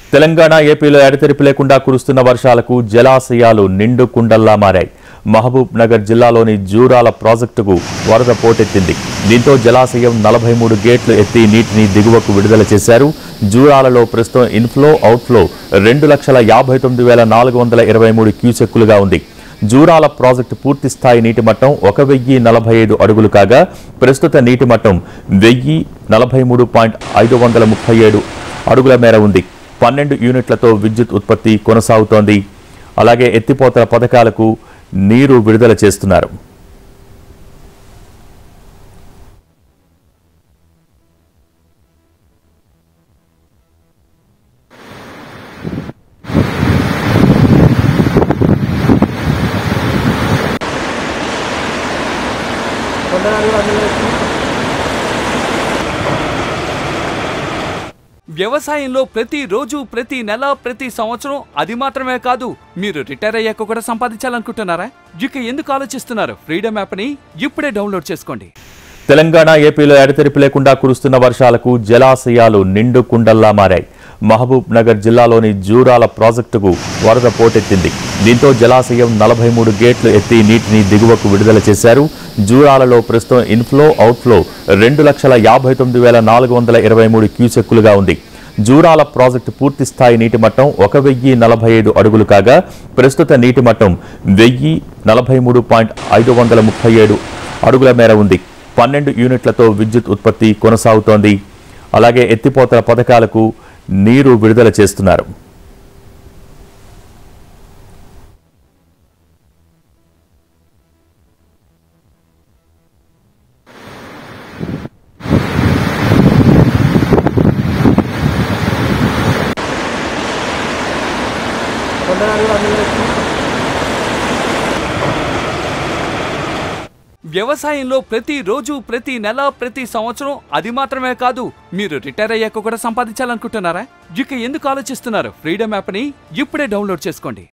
తెలంగాణ ఏపీలో ఎడతెరిపి లేకుండా కురుస్తున్న వర్షాలకు జలాశయాలు నిండు కుండల్లా మారాయి మహబూబ్ నగర్ జిల్లాలోని జూరాల ప్రాజెక్టుకు వరద పోటెత్తింది దీంతో జలాశయం నలభై మూడు గేట్లు ఎత్తి నీటిని దిగువకు విడుదల చేశారు జూరాలలో ప్రస్తుతం ఇన్ఫ్లో అవుట్ఫ్లో రెండు లక్షల యాభై తొమ్మిది వేల నాలుగు వందల ఇరవై మూడు క్యూసెక్కులుగా ఉంది జూరాల ప్రాజెక్టు పూర్తి స్థాయి నీటి మట్టం ఒక వెయ్యి నలభై ఐదు అడుగులు కాగా ప్రస్తుత నీటి మట్టం వెయ్యి నలభై మూడు పాయింట్ ఐదు వందల ముప్పై ఏడు అడుగుల మేర ఉంది పన్నెండు యూనిట్లతో విద్యుత్ ఉత్పత్తి కొనసాగుతోంది అలాగే ఎత్తిపోతల పథకాలకు నీరు విడుదల చేస్తున్నారు వ్యవసాయంలో ప్రతి రోజు ప్రతి నెల ప్రతి సంవత్సరం అది మాత్రమే కాదు మీరు రిటైర్ అయ్యాక కూడా సంపాదించాలనుకుంటున్నారా ఇక ఎందుకు ఆలోచిస్తున్నారు ఫ్రీడమ్ యాప్ని ఇప్పుడే డౌన్లోడ్ చేసుకోండి తెలంగాణ ఏపీలో ఎడతెరిపి లేకుండా కురుస్తున్న వర్షాలకు జలాశయాలు నిండు కుండల్లా మారాయి మహబూబ్ నగర్ జిల్లాలోని జూరాల ప్రాజెక్టుకు వరద పోటెత్తింది దీంతో జలాశయం నలభై మూడు గేట్లు ఎత్తి నీటిని దిగువకు విడుదల చేశారు జూరాలలో ప్రస్తుతం ఇన్ఫ్లో అవుట్ఫ్లో రెండు లక్షల యాభై తొమ్మిది వేల నాలుగు వందల ఇరవై మూడు క్యూసెక్కులుగా ఉంది జూరాల ప్రాజెక్టు పూర్తి స్థాయి నీటి మట్టం ఒక వెయ్యి నలభై ఐదు అడుగులు కాగా ప్రస్తుత నీటి మట్టం వెయ్యి నలభై మూడు పాయింట్ ఐదు వందల ముప్పై ఏడు అడుగుల మేర ఉంది పన్నెండు యూనిట్లతో విద్యుత్ ఉత్పత్తి కొనసాగుతోంది అలాగే ఎత్తిపోతల పథకాలకు నీరు విడుదల చేస్తున్నారు వ్యవసాయంలో ప్రతి రోజు ప్రతి నెల ప్రతి సంవత్సరం అది మాత్రమే కాదు మీరు రిటైర్ అయ్యాక కూడా సంపాదించాలనుకుంటున్నారా ఇక ఎందుకు ఆలోచిస్తున్నారు ఫ్రీడమ్ యాప్ని ఇప్పుడే డౌన్లోడ్ చేసుకోండి